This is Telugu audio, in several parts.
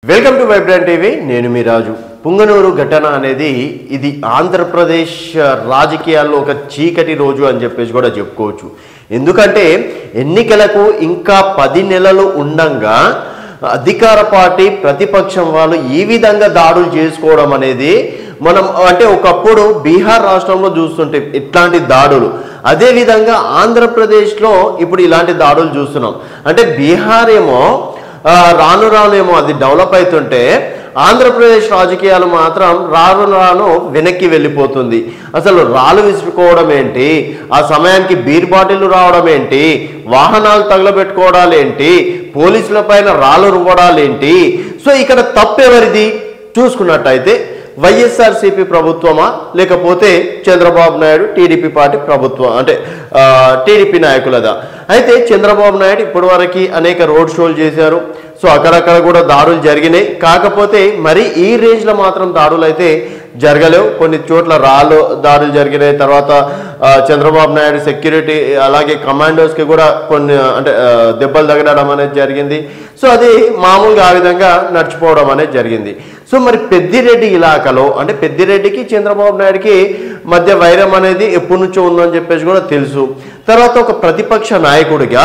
వెల్కమ్ టు వైబ్రాంట్ టీవీ నేను మీ రాజు పుంగనూరు ఘటన అనేది ఇది ఆంధ్రప్రదేశ్ రాజకీయాల్లో ఒక చీకటి రోజు అని చెప్పేసి కూడా చెప్పుకోవచ్చు ఎందుకంటే ఎన్నికలకు ఇంకా పది నెలలు ఉండంగా అధికార పార్టీ ప్రతిపక్షం వాళ్ళు ఈ విధంగా దాడులు చేసుకోవడం అనేది మనం అంటే ఒకప్పుడు బీహార్ రాష్ట్రంలో చూస్తుంటే ఇట్లాంటి దాడులు అదేవిధంగా ఆంధ్రప్రదేశ్లో ఇప్పుడు ఇలాంటి దాడులు చూస్తున్నాం అంటే బీహార్ ఏమో ఆ, రాను రాను ఏమో అది డెవలప్ అవుతుంటే ఆంధ్రప్రదేశ్ రాజకీయాలు మాత్రం రాను రాను వెనక్కి వెళ్ళిపోతుంది అసలు రాళ్ళు విసురుకోవడం ఏంటి ఆ సమయానికి బీర్ బాటిల్ రావడం ఏంటి వాహనాలు తగలబెట్టుకోవడాలు ఏంటి పోలీసుల పైన రాళ్ళు రువ్వడాలు ఏంటి సో ఇక్కడ తప్పెవరిది చూసుకున్నట్టయితే వైఎస్ఆర్సీపీ ప్రభుత్వమా లేకపోతే చంద్రబాబు నాయుడు టీడీపీ పార్టీ ప్రభుత్వం అంటే ఆ, టీడీపీ నాయకులదా అయితే చంద్రబాబు నాయుడు ఇప్పటివరకు అనేక రోడ్ షోలు చేశారు సో అక్కడక్కడ కూడా దాడులు జరిగినాయి కాకపోతే మరి ఈ రేంజ్లో మాత్రం దాడులు అయితే జరగలేవు కొన్ని చోట్ల రాళ్ళు దాడులు జరిగినాయి తర్వాత ఆ, చంద్రబాబు నాయుడు సెక్యూరిటీ అలాగే కమాండోస్కి కూడా కొన్ని అంటే ఆ, దెబ్బలు తగలడం అనేది జరిగింది సో అది మామూలుగా ఆ విధంగా నడిచిపోవడం అనేది జరిగింది సో మరి పెద్దిరెడ్డి ఇలాకాలో అంటే పెద్దిరెడ్డికి చంద్రబాబు నాయుడుకి మధ్య వైరం అనేది ఎప్పటి నుంచో ఉందని చెప్పేసి కూడా తెలుసు తర్వాత ఒక ప్రతిపక్ష నాయకుడిగా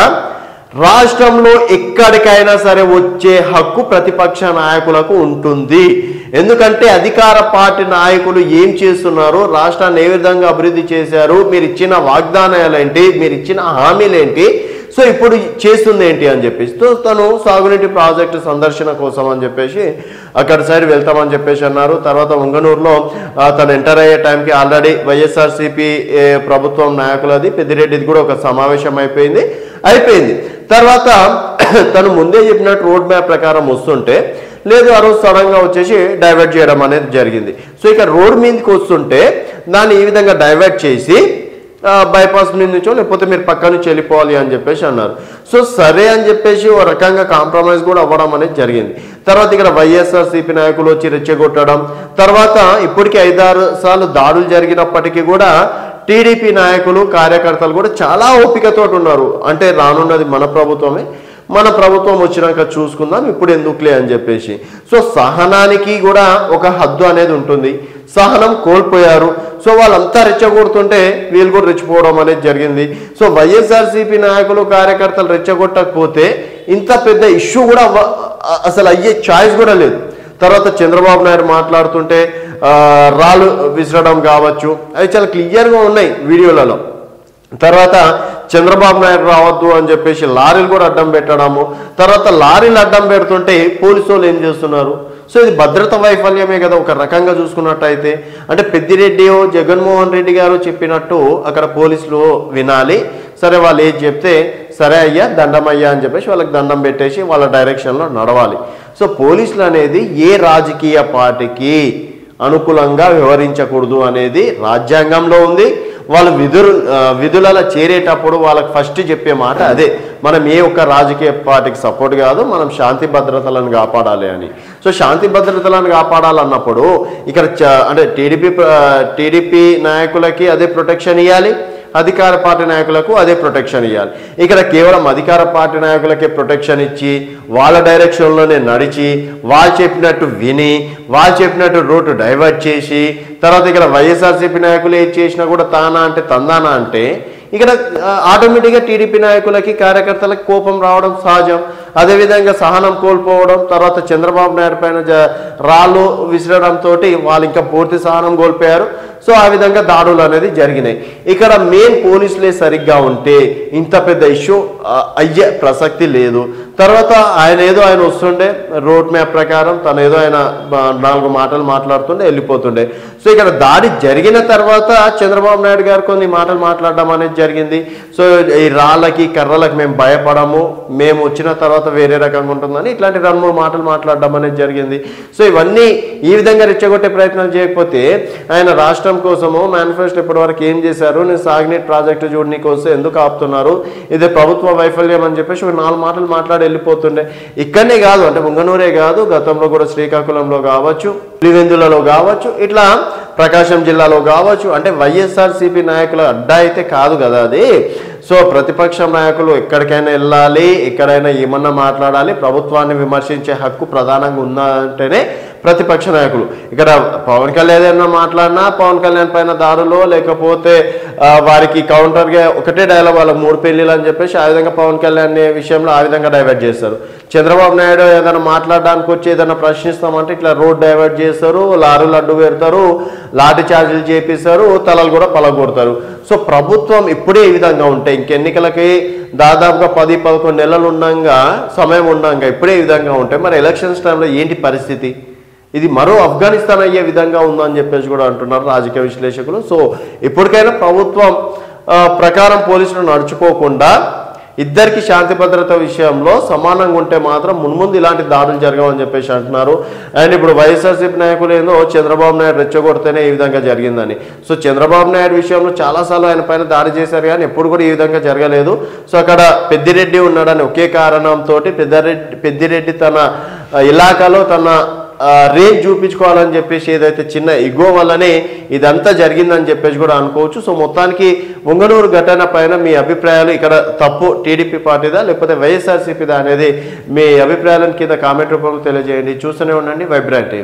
రాష్ట్రంలో ఎక్కడికైనా సరే వచ్చే హక్కు ప్రతిపక్ష నాయకులకు ఉంటుంది ఎందుకంటే అధికార పార్టీ నాయకులు ఏం చేస్తున్నారు రాష్ట్రాన్ని ఏ విధంగా అభివృద్ధి చేశారు మీరు ఇచ్చిన వాగ్దానాలు ఏంటి మీరు ఇచ్చిన హామీలు ఏంటి సో ఇప్పుడు చేస్తుంది ఏంటి అని చెప్పేసి సో తను సాగునీటి ప్రాజెక్టు సందర్శన కోసం అని చెప్పేసి అక్కడ సైడ్ వెళ్తామని చెప్పేసి అన్నారు తర్వాత ఉంగనూరులో ఆ, తను ఎంటర్ అయ్యే టైంకి ఆల్రెడీ వైఎస్ఆర్సీపీ ప్రభుత్వం నాయకులది పెద్దిరెడ్డిది కూడా ఒక సమావేశం అయిపోయింది అయిపోయింది తర్వాత తను ముందే చెప్పినట్టు రోడ్ మ్యాప్ ప్రకారం వస్తుంటే లేదు ఆ రోజు సడన్గా వచ్చేసి డైవర్ట్ చేయడం అనేది జరిగింది సో ఇక రోడ్ మీదకి వస్తుంటే దాన్ని ఈ విధంగా డైవర్ట్ చేసి ఆ, బైపాస్ మీద నుంచో లేకపోతే మీరు పక్క నుంచి వెళ్ళిపోవాలి అని చెప్పేసి అన్నారు సో సరే అని చెప్పేసి ఓ రకంగా కాంప్రమైజ్ కూడా అవ్వడం అనేది జరిగింది తర్వాత ఇక్కడ వైఎస్ఆర్సీపీ నాయకులు వచ్చి రెచ్చగొట్టడం తర్వాత ఇప్పటికీ ఐదారు సార్లు దాడులు జరిగినప్పటికీ కూడా టీడీపీ నాయకులు కార్యకర్తలు కూడా చాలా ఓపికతో ఉన్నారు అంటే రానున్నది మన ప్రభుత్వమే మన ప్రభుత్వం వచ్చినాక చూసుకుందాం ఇప్పుడు ఎందుకులే అని చెప్పేసి సో సహనానికి కూడా ఒక హద్దు అనేది ఉంటుంది సహనం కోల్పోయారు సో వాళ్ళంతా రెచ్చగొడుతుంటే వీళ్ళు కూడా రెచ్చిపోవడం అనేది జరిగింది సో వైఎస్ఆర్సీపీ నాయకులు కార్యకర్తలు రెచ్చగొట్టకపోతే ఇంత పెద్ద ఇష్యూ కూడా అవ్వ- అసలు అయ్యే ఛాయిస్ కూడా లేదు తర్వాత చంద్రబాబు నాయుడు మాట్లాడుతుంటే ఆ, రాళ్ళు విసరడం కావచ్చు అవి చాలా క్లియర్గా ఉన్నాయి వీడియోలలో తర్వాత చంద్రబాబు నాయుడు రావద్దు అని చెప్పేసి లారీలు కూడా అడ్డం పెట్టడము తర్వాత లారీలు అడ్డం పెడుతుంటే పోలీసు వాళ్ళు ఏం చేస్తున్నారు సో ఇది భద్రత వైఫల్యమే కదా ఒక రకంగా చూసుకున్నట్టయితే అంటే పెద్దిరెడ్డి జగన్మోహన్ రెడ్డి గారు చెప్పినట్టు అక్కడ పోలీసులు వినాలి సరే వాళ్ళు ఏది చెప్తే సరే అయ్యా దండం అయ్యా అని చెప్పేసి వాళ్ళకి దండం పెట్టేసి వాళ్ళ డైరెక్షన్లో నడవాలి సో పోలీసులు అనేది ఏ రాజకీయ పార్టీకి అనుకూలంగా వ్యవహరించకూడదు అనేది రాజ్యాంగంలో ఉంది వాళ్ళు విధులు ఆ, విధులలో చేరేటప్పుడు వాళ్ళకి ఫస్ట్ చెప్పే మాట అదే మనం ఏ ఒక్క రాజకీయ పార్టీకి సపోర్ట్ కాదు మనం శాంతి భద్రతలను కాపాడాలి అని సో శాంతి భద్రతలను కాపాడాలన్నప్పుడు ఇక్కడ చ- అంటే టీడీపీ టీడీపీ నాయకులకి అదే ప్రొటెక్షన్ ఇవ్వాలి అధికార పార్టీ నాయకులకు అదే ప్రొటెక్షన్ ఇవ్వాలి ఇక్కడ కేవలం అధికార పార్టీ నాయకులకే ప్రొటెక్షన్ ఇచ్చి వాళ్ళ డైరెక్షన్లోనే నడిచి వాళ్ళు చెప్పినట్టు విని వాళ్ళు చెప్పినట్టు రూట్ డైవర్ట్ చేసి తర్వాత ఇక్కడ వైఎస్ఆర్సీపీ నాయకులు ఏది చేసినా కూడా తానా అంటే తందానా అంటే ఇక్కడ ఆటోమేటిక్గా టీడీపీ నాయకులకి కార్యకర్తలకు కోపం రావడం సహజం అదేవిధంగా సహనం కోల్పోవడం తర్వాత చంద్రబాబు నాయుడు పైన జ- రాళ్ళు విసరడంతో వాళ్ళు ఇంకా పూర్తి సహనం కోల్పోయారు సో ఆ విధంగా దాడులు అనేది జరిగినాయి ఇక్కడ మెయిన్ పోలీసులే సరిగ్గా ఉంటే ఇంత పెద్ద ఇష్యూ అయ్యే ప్రసక్తి లేదు తర్వాత ఆయన ఏదో ఆయన వస్తుండే రోడ్ మ్యాప్ ప్రకారం తను ఏదో ఆయన బ- నాలుగు మాటలు మాట్లాడుతుండే వెళ్ళిపోతుండే సో ఇక్కడ దాడి జరిగిన తర్వాత చంద్రబాబు నాయుడు గారు కొన్ని మాటలు మాట్లాడడం అనేది జరిగింది సో ఈ రాళ్ళకి కర్రలకు మేము భయపడము మేము వచ్చిన తర్వాత వేరే రకంగా ఉంటుందని ఇట్లాంటి రెండు మూడు మాటలు మాట్లాడడం అనేది జరిగింది సో ఇవన్నీ ఈ విధంగా రెచ్చగొట్టే ప్రయత్నం చేయకపోతే ఆయన రాష్ట్రం కోసము మేనిఫెస్టో ఇప్పటివరకు ఏం చేశారు నేను సాగునీటి ప్రాజెక్టు చూడనీకి వస్తే ఎందుకు ఆపుతున్నారు ఇది ప్రభుత్వ వైఫల్యం అని చెప్పేసి ఒక నాలుగు మాటలు మాట్లాడి కాడ వెళ్ళిపోతుండే ఇక్కడనే కాదు అంటే ముంగనూరే కాదు గతంలో కూడా శ్రీకాకుళంలో కావచ్చు పులివెందులలో కావచ్చు ఇట్లా ప్రకాశం జిల్లాలో కావచ్చు అంటే వైఎస్ఆర్సీపీ నాయకుల అడ్డా అయితే కాదు కదా అది సో ప్రతిపక్ష నాయకులు ఎక్కడికైనా వెళ్ళాలి ఎక్కడైనా ఏమన్నా మాట్లాడాలి ప్రభుత్వాన్ని విమర్శించే హక్కు ప్రధానంగా ఉందంటేనే ప్రతిపక్ష నాయకులు ఇక్కడ పవన్ కళ్యాణ్ ఏదైనా మాట్లాడినా పవన్ కళ్యాణ్ పైన దాడులో లేకపోతే ఆ, వారికి కౌంటర్గా ఒకటే డైలాగ్ వాళ్ళకి మూడు పెళ్ళిళ్ళు అని చెప్పేసి ఆ విధంగా పవన్ కళ్యాణ్ విషయంలో ఆ విధంగా డైవర్ట్ చేస్తారు చంద్రబాబు నాయుడు ఏదైనా మాట్లాడడానికి వచ్చి ఏదైనా ప్రశ్నిస్తామంటే ఇట్లా రోడ్ డైవర్ట్ చేస్తారు లారీలు అడ్డు పెడతారు లాఠీ చార్జీలు చేపిస్తారు తలలు కూడా పలగొడతారు సో ప్రభుత్వం ఇప్పుడే ఈ విధంగా ఉంటే ఇంకెన్నికలకి దాదాపుగా పది పదకొండు నెలలు ఉండంగా సమయం ఉండంగా ఇప్పుడే ఈ విధంగా ఉంటే మరి ఎలక్షన్స్ టైంలో ఏంటి పరిస్థితి ఇది మరో ఆఫ్ఘనిస్తాన్ అయ్యే విధంగా ఉందని చెప్పేసి కూడా అంటున్నారు రాజకీయ విశ్లేషకులు సో ఇప్పటికైనా ప్రభుత్వం ఆ, ప్రకారం పోలీసులు నడుచుకోకుండా ఇద్దరికి శాంతి భద్రత విషయంలో సమానంగా ఉంటే మాత్రం మున్ముందు ఇలాంటి దాడులు జరగవని చెప్పేసి అంటున్నారు అండ్ ఇప్పుడు వైఎస్ఆర్సీపీ నాయకులు ఏందో చంద్రబాబు నాయుడు రెచ్చగొడితేనే ఈ విధంగా జరిగిందని సో చంద్రబాబు నాయుడు విషయంలో చాలాసార్లు ఆయన పైన దాడి చేశారు కానీ ఎప్పుడు కూడా ఈ విధంగా జరగలేదు సో అక్కడ పెద్దిరెడ్డి ఉన్నాడని ఒకే కారణంతో పెద్దిరెడ్డి పెద్దిరెడ్డి తన ఆ, ఇలాకాలో తన ఆ, రేంజ్ చూపించుకోవాలని చెప్పేసి ఏదైతే చిన్న ఇగో వల్లనే ఇదంతా జరిగిందని చెప్పేసి కూడా అనుకోవచ్చు సో మొత్తానికి ముంగనూరు ఘటన పైన మీ అభిప్రాయాలు ఇక్కడ తప్పు టీడీపీ పార్టీదా లేకపోతే వైఎస్ఆర్సీపీదా అనేది మీ అభిప్రాయాలను కింద కామెంట్ రూపంలో తెలియజేయండి చూస్తూనే ఉండండి వైబ్రాంట్